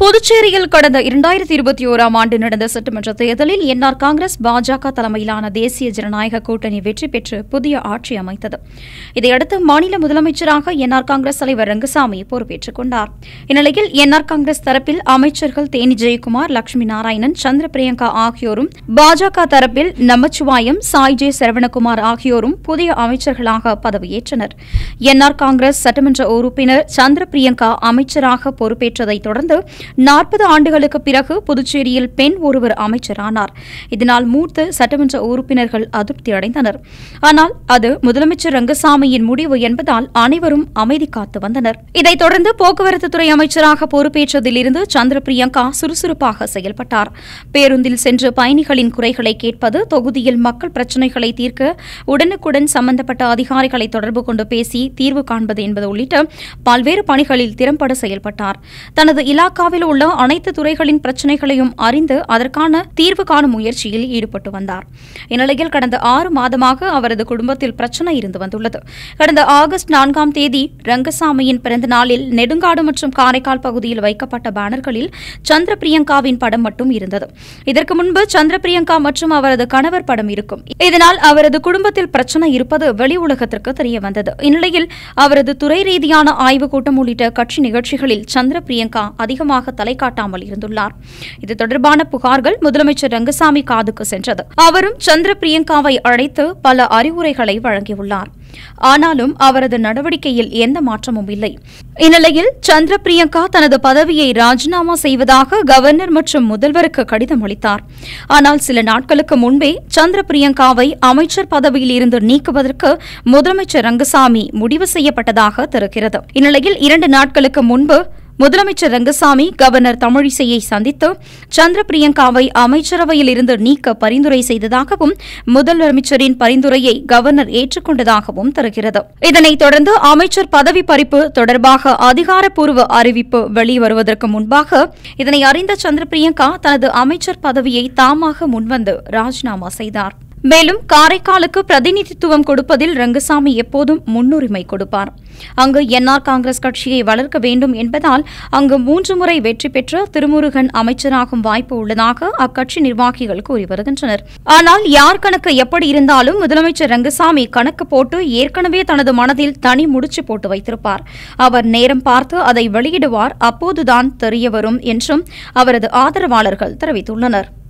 புதுச்சேரியில் கடந்த இரண்டாயிரத்தி இருபத்தி ஓராம் ஆண்டு நடந்த சட்டமன்ற தேர்தலில் என்ஆர் காங்கிரஸ் பாஜக தலைமையிலான தேசிய ஜனநாயக கூட்டணி வெற்றி பெற்று புதிய ஆட்சி அமைத்தது இதையடுத்து மாநில முதலமைச்சராக என்ஆர் காங்கிரஸ் தலைவர் ரங்கசாமி பொறுப்பேற்றுக் கொண்டார் இந்நிலையில் என்ஆர் காங்கிரஸ் தரப்பில் அமைச்சர்கள் தேனி ஜெயக்குமார் லட்சுமி நாராயணன் சந்திர பிரியங்கா ஆகியோரும் பாஜக தரப்பில் நமச்சிவாயம் சாய் ஜே சரவணகுமார் ஆகியோரும் புதிய அமைச்சர்களாக பதவியேற்றனர் என்ஆர் காங்கிரஸ் சட்டமன்ற உறுப்பினர் சந்திர பிரியங்கா அமைச்சராக பொறுப்பேற்றதைத் தொடர்ந்து நாற்பது ஆண்டுகளுக்கு பிறகு புதுச்சேரியில் பெண் ஒருவர் அமைச்சரானார் இதனால் மூத்த சட்டமன்ற உறுப்பினர்கள் அதிருப்தி அடைந்தனர் ஆனால் அது முதலமைச்சர் ரங்கசாமியின் முடிவு என்பதால் அனைவரும் அமைதி காத்து வந்தனர் இதைத் தொடர்ந்து போக்குவரத்து துறை அமைச்சராக பொறுப்பேற்றதிலிருந்து சந்திர பிரியங்கா சுறுசுறுப்பாக செயல்பட்டார் பேருந்தில் சென்று பயணிகளின் குறைகளை கேட்பது தொகுதியில் மக்கள் பிரச்சினைகளை தீர்க்க உடனுக்குடன் சம்பந்தப்பட்ட அதிகாரிகளை தொடர்பு கொண்டு பேசி தீர்வு காண்பது என்பது உள்ளிட்ட பல்வேறு பணிகளில் திறம்பட செயல்பட்டார் தனது இலாக்காவில் உள்ள அனைத்து துறைகளின் பிரச்சினைகளையும் அறிந்து அதற்கான தீர்வு காணும் முயற்சியில் ஈடுபட்டு வந்தார் இந்நிலையில் கடந்த ஆறு மாதமாக அவரது குடும்பத்தில் பிரச்சினை இருந்து வந்துள்ளது கடந்த ஆகஸ்ட் நான்காம் தேதி ரங்கசாமியின் பிறந்த நாளில் நெடுங்காடு மற்றும் காரைக்கால் பகுதியில் வைக்கப்பட்ட பேனர்களில் சந்திர பிரியங்காவின் படம் மட்டும் இருந்தது இதற்கு முன்பு சந்திர பிரியங்கா மற்றும் அவரது கணவர் படம் இருக்கும் இதனால் அவரது குடும்பத்தில் பிரச்சனை இருப்பது வெளி உலகத்திற்கு தெரிய வந்தது இந்நிலையில் அவரது துறை ரீதியான ஆய்வுக் கூட்டம் உள்ளிட்ட கட்சி நிகழ்ச்சிகளில் சந்திர பிரியங்கா அதிகமாக தலை காட்டாமல் இருந்துள்ளார் இது தொடர்பான புகார்கள் முதலமைச்சர் ரங்கசாமி காதுக்கு சென்றது அவரும் சந்திர பிரியங்காவை அழைத்து பல அறிவுரைகளை வழங்கியுள்ளார் ஆனாலும் அவரது நடவடிக்கையில் எந்த மாற்றமும் இல்லை இந்நிலையில் சந்திர பிரியங்கா தனது பதவியை ராஜினாமா செய்வதாக கவர்னர் மற்றும் முதல்வருக்கு கடிதம் அளித்தார் ஆனால் சில நாட்களுக்கு முன்பே சந்திர பிரியங்காவை அமைச்சர் பதவியில் இருந்து நீக்குவதற்கு முதலமைச்சர் ரங்கசாமி முடிவு செய்யப்பட்டதாக தெரிகிறது இந்நிலையில் இரண்டு நாட்களுக்கு முன்பு முதலமைச்சர் ரங்கசாமி கவர்னர் தமிழிசையை சந்தித்து சந்திர பிரியங்காவை அமைச்சரவையில் இருந்து நீக்க பரிந்துரை செய்ததாகவும் முதலமைச்சரின் பரிந்துரையை கவர்னர் ஏற்றுக்கொண்டதாகவும் தெரிகிறது இதனைத் தொடர்ந்து அமைச்சர் பதவி பறிப்பு தொடர்பாக அதிகாரப்பூர்வ அறிவிப்பு வெளிவருவதற்கு முன்பாக இதனை அறிந்த சந்திர பிரியங்கா தனது அமைச்சர் பதவியை தாமாக முன்வந்து ராஜினாமா செய்தார் மேலும் காரைக்காலுக்கு பிரதிநிதித்துவம் கொடுப்பதில் ரங்கசாமி எப்போதும் முன்னுரிமை கொடுப்பார் அங்கு என்ஆர் காங்கிரஸ் கட்சியை வளர்க்க வேண்டும் என்பதால் அங்கு மூன்று முறை வெற்றி பெற்ற திருமுருகன் அமைச்சராகும் வாய்ப்பு உள்ளதாக அக்கட்சி நிர்வாகிகள் கூறி வருகின்றனர் ஆனால் யார் கணக்கு எப்படி இருந்தாலும் முதலமைச்சர் ரங்கசாமி கணக்கு போட்டு ஏற்கனவே தனது மனதில் தனி முடிச்சு போட்டு வைத்திருப்பார் அவர் நேரம் பார்த்து அதை வெளியிடுவார் அப்போதுதான் தெரியவரும் என்றும் அவரது ஆதரவாளர்கள் தெரிவித்துள்ளனர்